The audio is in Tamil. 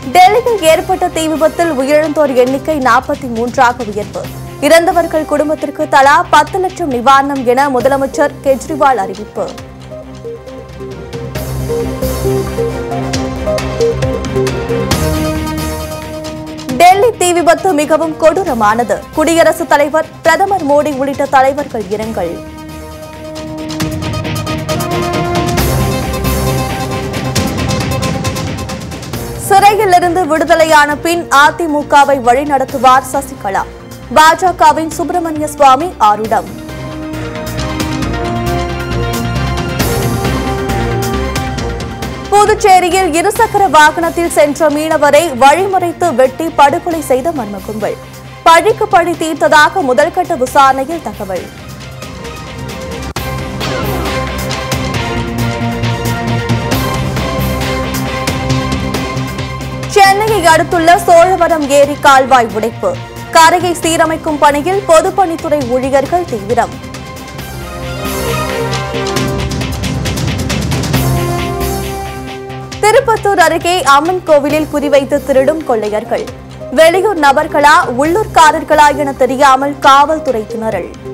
டெல்லியில் ஏற்பட்ட தீ விபத்தில் உயிரிழந்தோர் எண்ணிக்கை நாற்பத்தி மூன்றாக உயர்வு இறந்தவர்கள் குடும்பத்திற்கு தலா பத்து லட்சம் நிவாரணம் என முதலமைச்சர் கெஜ்ரிவால் அறிவிப்பு டெல்லி தீ விபத்து மிகவும் கொடூரமானது குடியரசுத் தலைவர் பிரதமர் மோடி உள்ளிட்ட தலைவர்கள் இரங்கல் சிறையிலிருந்து விடுதலையான பின் அதிமுகவை வழிநடத்துவார் சசிகலா பாஜகவின் சுப்பிரமணிய சுவாமி ஆருடம் புதுச்சேரியில் இருசக்கர வாகனத்தில் சென்ற மீனவரை வழிமறைத்து வெட்டி படுகொலை செய்த மர்ம கும்பல் பழிக்கு பழி தீர்த்ததாக முதல்கட்ட விசாரணையில் தகவல் சென்னையை அடுத்துள்ள சோழவரம் ஏரி கால்வாய் உடைப்பு கரையை சீரமைக்கும் பணியில் பொதுப்பணித்துறை ஊழியர்கள் தீவிரம் திருப்பத்தூர் அருகே அம்மன் கோவிலில் குறிவைத்து திருடும் கொள்ளையர்கள் வெளியூர் நபர்களா உள்ளூர்காரர்களா என தெரியாமல் காவல்துறை திணறல்